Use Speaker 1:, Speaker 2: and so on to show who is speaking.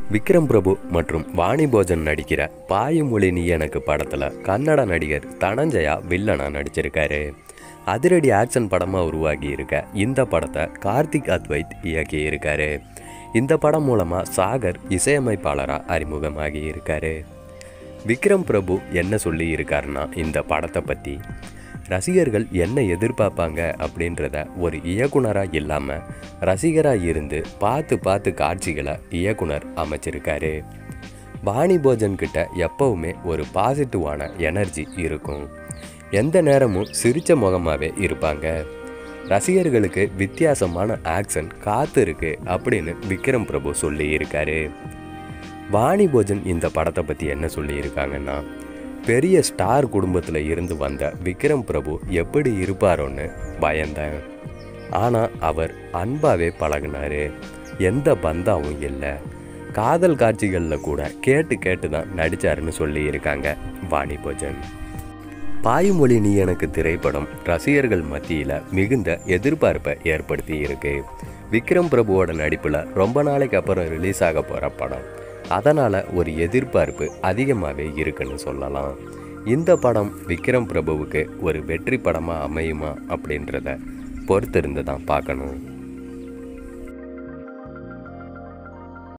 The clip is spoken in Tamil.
Speaker 1: விக்ரம் பிரபு மற்றும் வாணி போஜன் நடிக்கிற பாயுமொழி நீ எனக்கு படத்தில் கன்னட நடிகர் தனஞ்சயா வில்லனா நடிச்சிருக்காரு அதிரடி ஆக்ஷன் படமாக உருவாகி இருக்க இந்த படத்தை கார்த்திக் அத்வைத் இயக்கி இருக்காரு இந்த படம் மூலமாக சாகர் இசையமைப்பாளராக அறிமுகமாகி இருக்காரு விக்ரம் பிரபு என்ன சொல்லி இருக்காருன்னா இந்த படத்தை பற்றி ரசிகர்கள் என்ன எதிர்பார்ப்பாங்க அப்படின்றத ஒரு இயக்குனராக இல்லாமல் ரசிகராக இருந்து பார்த்து பார்த்து காட்சிகளை இயக்குனர் அமைச்சிருக்காரு வாணி போஜன் கிட்ட எப்பவுமே ஒரு பாசிட்டிவான எனர்ஜி இருக்கும் எந்த நேரமும் சிரிச்ச முகமாகவே இருப்பாங்க ரசிகர்களுக்கு வித்தியாசமான ஆக்ஷன் காத்து இருக்கு அப்படின்னு விக்ரம் பிரபு சொல்லி இருக்காரு வாணி போஜன் இந்த படத்தை பற்றி என்ன சொல்லியிருக்காங்கன்னா பெரிய ஸ்டார் குடும்பத்தில் இருந்து வந்த விக்ரம் பிரபு எப்படி இருப்பாரோன்னு பயந்தேன் ஆனால் அவர் அன்பாவே பழகினாரு எந்த பந்தாவும் இல்லை காதல் காட்சிகளில் கூட கேட்டு கேட்டு தான் நடித்தாருன்னு சொல்லியிருக்காங்க வாணி போஜன் பாயுமொழி நீ எனக்கு திரைப்படம் ரசிகர்கள் மத்தியில் மிகுந்த எதிர்பார்ப்பை ஏற்படுத்தி இருக்கு விக்ரம் பிரபுவோட நடிப்பில் ரொம்ப நாளைக்கு அப்புறம் ரிலீஸ் ஆக போகிற படம் அதனால் ஒரு எதிர்பார்ப்பு அதிகமாகவே இருக்குன்னு சொல்லலாம் இந்த படம் விக்ரம் பிரபுவுக்கு ஒரு வெற்றி படமாக அமையுமா அப்படின்றத பொறுத்திருந்து தான் பார்க்கணும்